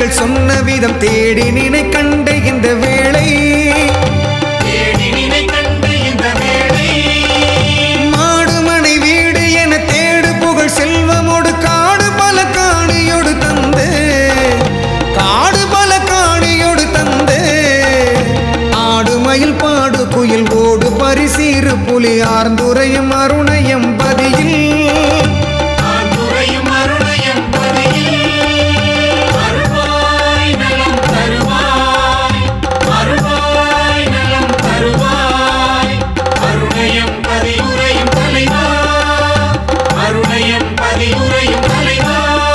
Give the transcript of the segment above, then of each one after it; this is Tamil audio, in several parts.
மறைகள் சொன்ன விதம் தேடி நினை கண்ட இந்த வேளை தேடி நினை கண்டு இந்த வேளை மாடுமனை வீடு என தேடு புகழ் செல்வமோடு காடு பல காணியோடு தந்து காடு பல காணியோடு தந்து ஆடு மயில் பாடு குயில் ஓடு பரிசீறு புலி ஆர்ந்துரையும் அருணையம் பதியில் ஆண்டுரையும் அருணையம் பதியில் அருள்வாய் நலம் தருவாய் அருள்வாய் நலம் தருவாய் அருணையம் பதியுரையும் தலைவா அருணையம் பதியுரையும் தலைவா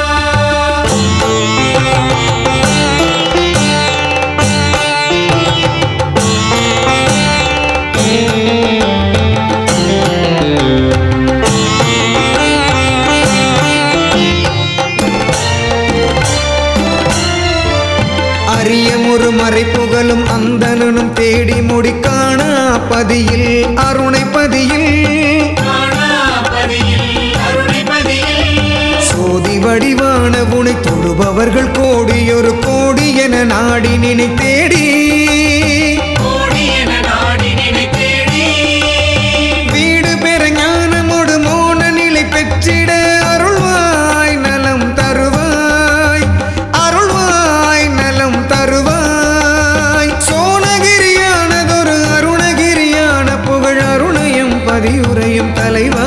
அரிய ஒரு மறைப்புகழும் அந்தணனும் தேடி முடிக்காண பதியில் அருணை பதியில் காணாபதியில் அருணைபதியில் சோதி வடிவான உனை தொழுபவர்கள் கோடியொரு கோடி என நாடி நினை தேடி கோடி என நாடி நினை தேடி வீடு பெற ஞானமோடு மோன நிலை பெற்றிட அருள்வாய் நலம் தருவாய் அருள்வாய் நலம் தருவாய் சோனகிரியானதொரு அருணகிரியான புகழ் அருணையும் பதியுரையும் தலைவா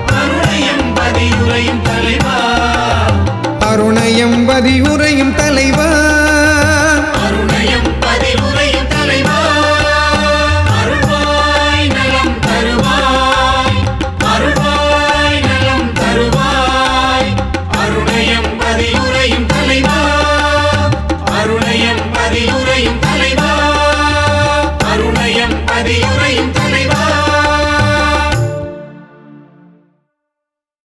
அருணையம் பதியுரையும் தலைவா அருணையம் பதியுரையும் தலைவா